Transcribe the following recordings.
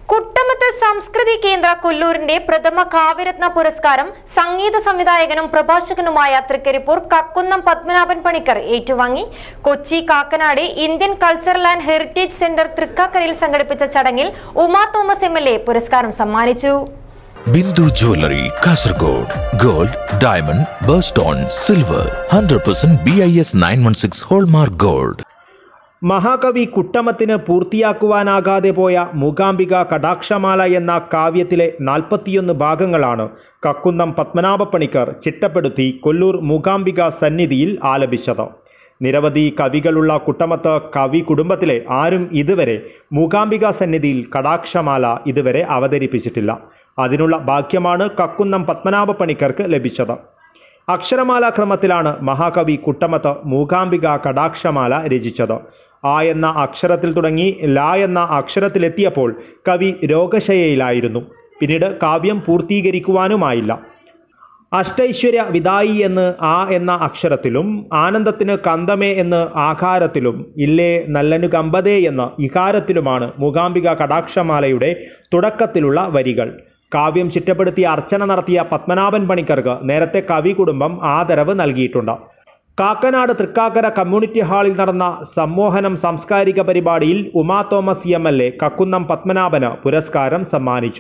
കുട്ടമത്ത് സംസ്കൃതി കേന്ദ്ര കൊല്ലൂരിന്റെ പ്രഥമ കാവ്യരത്ന പുരസ്കാരം സംഗീത സംവിധായകനും പ്രഭാഷകനുമായ തൃക്കരിപ്പൂർ കക്കുന്നം പത്മനാഭൻ പണിക്കർ ഏറ്റുവാങ്ങി Kochi Kakkanad Indian cultural and heritage centre തൃക്കാക്കരയിൽ സംഘടിപ്പിച്ച ചടങ്ങിൽ Uma Thomas M L A പുരസ്കാരം സമ്മാനിച്ചു Bindu jewellery Kasaragod gold diamond ബേർസ്റ്റോൺ silver hundred percent B I S nine one six hallmark gold മഹാകവി കുട്ടമത്തിന് പൂർത്തിയാക്കുവാനാകാതെ പോയ മൂകാംബിക കടാക്ഷമാല എന്ന കാവ്യത്തിലെ നാൽപ്പത്തിയൊന്ന് ഭാഗങ്ങളാണ് കക്കുന്നം പത്മനാഭപ്പണിക്കർ ചിട്ടപ്പെടുത്തി കൊല്ലൂർ മൂകാംബിക സന്നിധിയിൽ ആലപിച്ചത് നിരവധി കവികളുള്ള കുട്ടമത്ത് കവി കുടുംബത്തിലെ ആരും ഇതുവരെ മൂകാംബിക സന്നിധിയിൽ കടാക്ഷമാല ഇതുവരെ അവതരിപ്പിച്ചിട്ടില്ല അതിനുള്ള ഭാഗ്യമാണ് കക്കുന്നം പത്മനാഭപ്പണിക്കർക്ക് ലഭിച്ചത് അക്ഷരമാല ക്രമത്തിലാണ് മഹാകവി കുട്ടമത്ത് മൂകാംബിക കടാക്ഷമാല രചിച്ചത് ആ എന്ന അക്ഷരത്തിൽ തുടങ്ങി ല എന്ന അക്ഷരത്തിലെത്തിയപ്പോൾ കവി രോഗശയയിലായിരുന്നു പിന്നീട് കാവ്യം പൂർത്തീകരിക്കുവാനുമായില്ല അഷ്ടൈശ്വര്യ വിദായി എന്ന് ആ എന്ന അക്ഷരത്തിലും ആനന്ദത്തിന് കന്തമേ എന്ന് ആകാരത്തിലും ഇല്ലേ നല്ലനു കമ്പതേ എന്ന ഇകാരത്തിലുമാണ് മൂകാംബിക കടാക്ഷമാലയുടെ തുടക്കത്തിലുള്ള വരികൾ കാവ്യം ചിട്ടപ്പെടുത്തി അർച്ചന നടത്തിയ പത്മനാഭൻ പണിക്കർക്ക് നേരത്തെ കവി കുടുംബം ആദരവ് നൽകിയിട്ടുണ്ട് കാക്കനാട് തൃക്കാക്കര കമ്മ്യൂണിറ്റി ഹാളിൽ നടന്ന സമ്മോഹനം സാംസ്കാരിക പരിപാടിയിൽ Uma Thomas M L A Kakkunnam പത്മനാഭന് പുരസ്കാരം സമ്മാനിച്ചു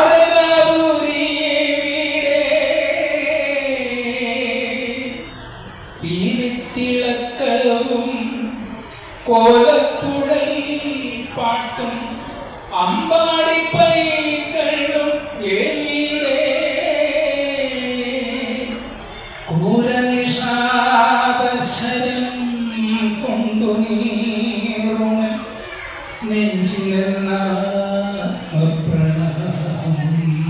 പീലിത്തിളക്കവും കോലക്കുഴൽ പാട്ടും അമ്പാടി പൈക്കളും ഏമീടെ കൂരനിഷാദശരം കൊണ്ടു നീറുണ നെഞ്ചിലെന്ന പ്രണാമം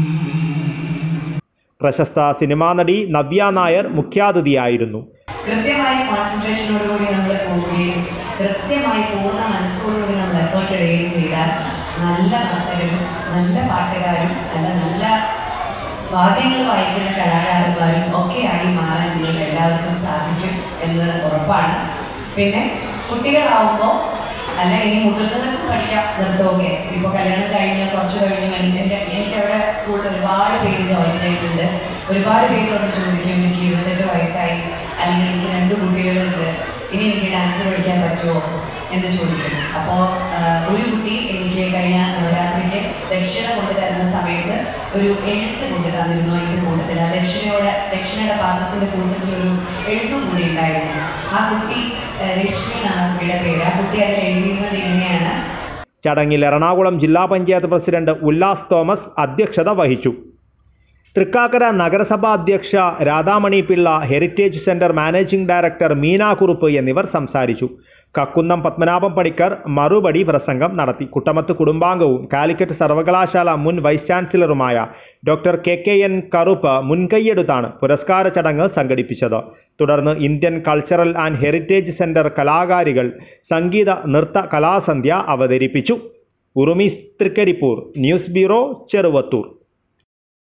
പ്രശസ്ത സിനിമാ നടി നവ്യ നായർ മുഖ്യാതിഥിയായിരുന്നു കൃത്യമായ കോൺസെൻട്രേഷനോടുകൂടി നമ്മൾ പോവുകയും കൃത്യമായി പൂർണ്ണ മനസ്സോടുകൂടി നമ്മൾ എഫേർട്ട് ഇടുകയും ചെയ്താൽ നല്ല നർത്തകരും നല്ല പാട്ടുകാരും അല്ല നല്ല വാദ്യങ്ങൾ വായിക്കുന്ന കലാകാരന്മാരും ഒക്കെയായി മാറാൻ നിങ്ങൾക്ക് എല്ലാവർക്കും സാധിക്കും എന്ന് ഉറപ്പാണ് പിന്നെ കുട്ടികളാവുമ്പോൾ അല്ല ഇനി മുതിർന്നവർക്കും പഠിക്കാം നൃത്തമൊക്കെ ഇപ്പോൾ കല്യാണം കഴിഞ്ഞ് കുറച്ച് കഴിഞ്ഞു എൻ- എൻ്റെ എനിക്കവിടെ സ്കൂളിൽ ഒരുപാട് പേര് ജോയിൻ ചെയ്തിട്ടുണ്ട് ഒരുപാട് പേര് വന്ന് ചോദിക്കും എനിക്ക് ഇരുപത്തെട്ട് വയസ്സായി അല്ലെങ്കിൽ എനിക്ക് രണ്ട് കുട്ടികളുണ്ട് ഇനി എനിക്ക് ഡാൻസ് പഠിക്കാൻ പറ്റുമോ എന്ന് ചോദിക്കുന്നു അപ്പോൾ ഒരു കുട്ടി എനിക്ക് കഴിഞ്ഞ നവരാത്രിക്ക് ദക്ഷിണ കൊണ്ടു തരുന്ന സമയത്ത് ഒരു എഴുത്ത് കൊണ്ടു തന്നിരുന്നു അതിൻ്റെ കൂട്ടത്തിൽ ആ ദക്ഷിണയുടെ ദക്ഷിണയുടെ പാത്രത്തിൻ്റെ കൂട്ടത്തിൽ ഒരു എഴുത്തും കൂടി ഉണ്ടായിരുന്നു ആ കുട്ടി ആ, രശ്മി എന്നാണ് ആ കുട്ടിയുടെ പേര് ആ കുട്ടി അതിൽ എഴുതിയിരുന്നത് ഇങ്ങനെയാണ് ചടങ്ങിൽ എറണാകുളം ജില്ലാ പഞ്ചായത്ത് പ്രസിഡന്റ് ഉല്ലാസ് തോമസ് അധ്യക്ഷത വഹിച്ചു തൃക്കാക്കര നഗരസഭാ അധ്യക്ഷ Radhamani Pillai heritage centre managing director Meena Kurup എന്നിവർ സംസാരിച്ചു കക്കുന്നം പത്മനാഭം പണിക്കർ മറുപടി പ്രസംഗം നടത്തി കുട്ടമത്ത് കുടുംബാംഗവും കാലിക്കറ്റ് സർവകലാശാല മുൻ വൈസ് ചാൻസലറുമായ doctor K K N Karuppu മുൻകൈയെടുത്താണ് പുരസ്കാര ചടങ്ങ് സംഘടിപ്പിച്ചത് തുടർന്ന് Indian cultural and heritage centre കലാകാരികൾ സംഗീത നൃത്ത കലാസന്ധ്യ അവതരിപ്പിച്ചു ഉറുമി തൃക്കരിപ്പൂർ ന്യൂസ് ബ്യൂറോ ചെറുവത്തൂർ